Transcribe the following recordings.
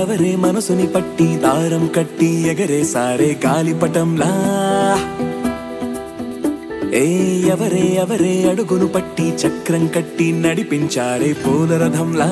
ఎవరే మనసుని పట్టి దారం కట్టి ఎగరే సారే గాలిపటంలా ఏ ఎవరే ఎవరే అడుగును పట్టి చక్రం కట్టి నడిపించారే పూలరథంలా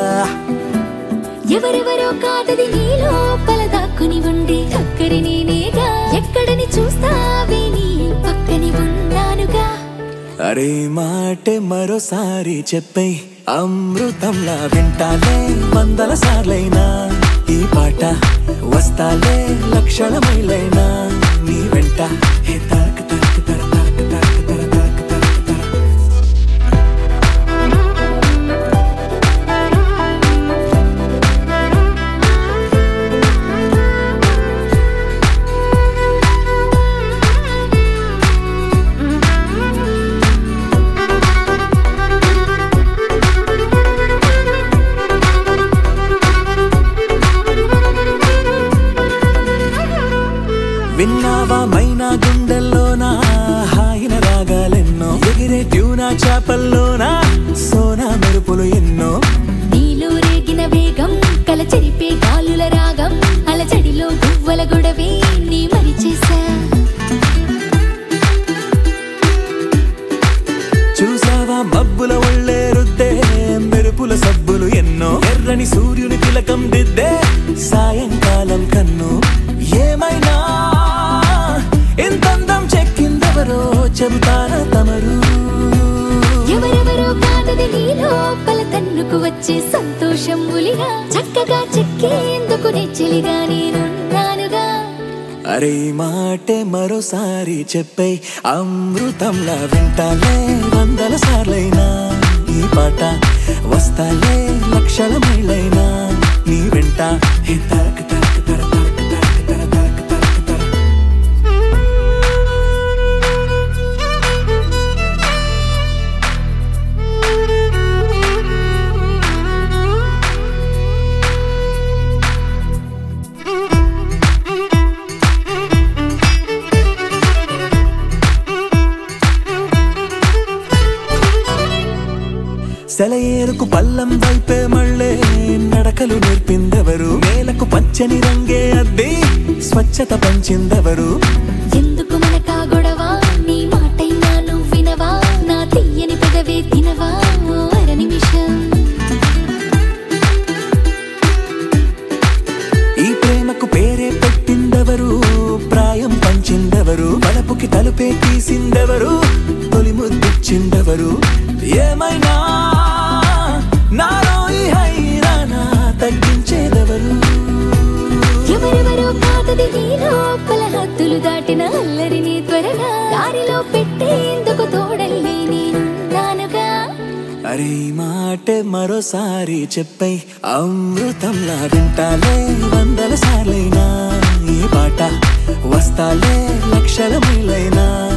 ఎవరెవరో కాదది నీ లోపల దాక్కుని ఉండే అక్కడి నేనేగా ఎక్కడని చూస్తావే నీ పక్కని ఉన్నానుగా అరే మాటే మరోసారి చెప్పే అమృతంలా వింటాలే వందల సార్లైనా ఈ పాట వస్తాలే లక్షల మైలైనా నీ వెంట హే తరక తరక తర తరక తరక తర తరక తరక తర విన్నావా మైనా గుండెల్లోనా హాయిన రాగాలెన్నో ఎగిరే ట్యూనా చేపల్లోనా సోనా మెరుపులు ఎన్నో నీలో రేగిన వేగం కల చెరిపే గాలుల రాగం అలచడిలో గువ్వల గొడవే నీ మరిచేసా చూసావా మబ్బుల ఒళ్ళే రుద్దే మెరుపుల సబ్బులు ఎన్నో ఎర్రని సూర్యుని తిలకం దిద్దే సాయంకాలం కన్ను ఏమైనా ఎంతందం చెక్కిందెవరో చెబుతారా తమరు ఎవరెవరో కాదది నీ లోపల తన్నుకు వచ్చే సంతోషం ఉలిగా చక్కగా చెక్కేందుకు నెచ్చిలిగా నేనున్నానుగా అరే మాటే మరోసారి చెప్పే అమృతంలా వింటాలే వందల సార్లైనా ఈ పాట వస్తాలే లక్షల మైలైనా నీ వెంట హే తరక తరక తర తరక తరక తర తరక తరక తర సెలయేరుకు పల్లం వైపే మళ్ళే నడకలు నేర్పిందెవరు నేలకు పచ్చని రంగే అద్ది స్వచ్ఛత పంచిందెవరు ఎందుకు మనకా గొడవ నీ మాటైనా నువ్వు వినవా నా తీయని పెదవే తినవా ఓ అర నిమిషం ఈ ప్రేమకు పేరే పెట్టిందెవరు ప్రాయం పంచిందెవరు బలపుకి తలుపే తీసిందెవరు తొలి ముద్దిచ్చిందెవరు ఏమైనా నాలో ఈ హైరానా తగ్గించేదెవరు ఎవరెవరో కాదది నీ లోపల హద్దులు దాటిన అల్లరిని త్వరగా దారిలో పెట్టేందుకు తోడల్లి నేనున్నానుగా అరే ఈ మాటే మరోసారి చెప్పై అమృతంలా వింటాలే వందల సార్లైనా ఈ పాట వస్తాలే లక్షల మైలైనా